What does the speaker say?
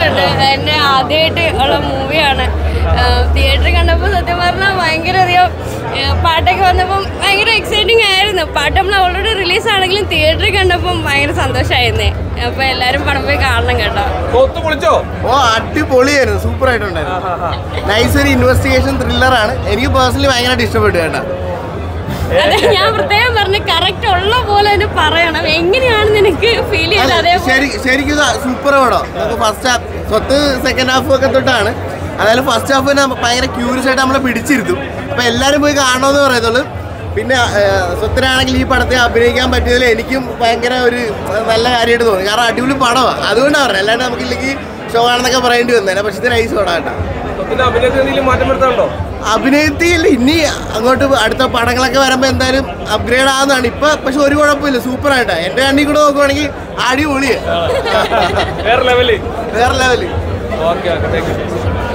ഇഷ്ടപ്പെട്ടിട്ടുണ്ട് എന്നെ ആദ്യമായിട്ട് ഉള്ള മൂവിയാണ് തിയേറ്ററിൽ കണ്ടപ്പോൾ സത്യം പറഞ്ഞാൽ ഭയങ്കര അധികം ഏഹ് പാട്ടൊക്കെ വന്നപ്പം ഭയങ്കര എക്സൈറ്റിംഗ് ആയിരുന്നു പാട്ട് നമ്മൾ ഓൾറെഡി റിലീസ് ആണെങ്കിലും തിയേറ്ററിൽ കണ്ടപ്പം ഭയങ്കര സന്തോഷമായിരുന്നേ അപ്പോൾ എല്ലാവരും പടം പോയി കാണണം കേട്ടോ കൊത്തു പൊളിച്ചോ ഓ അടിപൊളിയായിരുന്നു സൂപ്പർ ആയിട്ടുണ്ടായിരുന്നു നൈസ് ഒരു ഇൻവെസ്റ്റിഗേഷൻ ത്രില്ലറാണ് എനിക്ക് പേഴ്സണലി ഭയങ്കരമായിട്ട് ഇഷ്ടപ്പെട്ടു കേട്ടോ അതെ ഞാൻ പ്രത്യേകം പറഞ്ഞു കറക്റ്റ് ഉള്ള പോലെ തന്നെ പറയണം എങ്ങനെയാണ് നിനക്ക് ഫീൽ ചെയ്തത് അതേപോലെ ശരി ശരിക്കും സൂപ്പർ പടം നമുക്ക് ഫസ്റ്റ് ഹാഫ് സ്വത്ത് സെക്കൻഡ് ഹാഫ് ഒക്കെ തൊട്ടാണ് അതായത് ഫസ്റ്റ് ഹാഫ് തന്നെ ഭയങ്കര ക്യൂരിയസ് ആയിട്ട് നമ്മളെ പിടിച്ചിരുത്തും അപ്പൊ എല്ലാവരും പോയി കാണണമെന്ന് പറയത്തുള്ളൂ പിന്നെ ഏഹ്, സ്വത്തിനാണെങ്കിൽ ഈ പടത്തിൽ അഭിനയിക്കാൻ പറ്റിയതിൽ എനിക്കും ഭയങ്കര ഒരു നല്ല കാര്യമായിട്ട് തോന്നി കാരണം അടിപൊളി പടമാണ് അതുകൊണ്ടാണ് പറഞ്ഞത് അല്ലാണ്ട് നമുക്കില്ലെങ്കിൽ ഷോ ആണെന്നൊക്കെ പറയേണ്ടി വന്നേനെ പക്ഷേ ഇത് നൈസ് പടം കേട്ടോ സ്വത്തിന്റെ അഭിനയത്തിൽ എന്തെങ്കിലും മാറ്റം വരുത്താനുണ്ടോ അഭിനയത്തിൽ ഇനി അങ്ങോട്ട് അടുത്ത പടങ്ങളൊക്കെ വരുമ്പോൾ എന്തായാലും അപ്ഗ്രേഡ് ആവുന്നതാണ് ഇപ്പൊ പക്ഷെ ഒരു കുഴപ്പമില്ല സൂപ്പർ ആയിട്ടാ എന്റെ കണ്ണിൽ കൂടെ നോക്കുവാണെങ്കിൽ അടിപൊളിയാ വേറെ ലെവല് വേറെ level okay okay thank U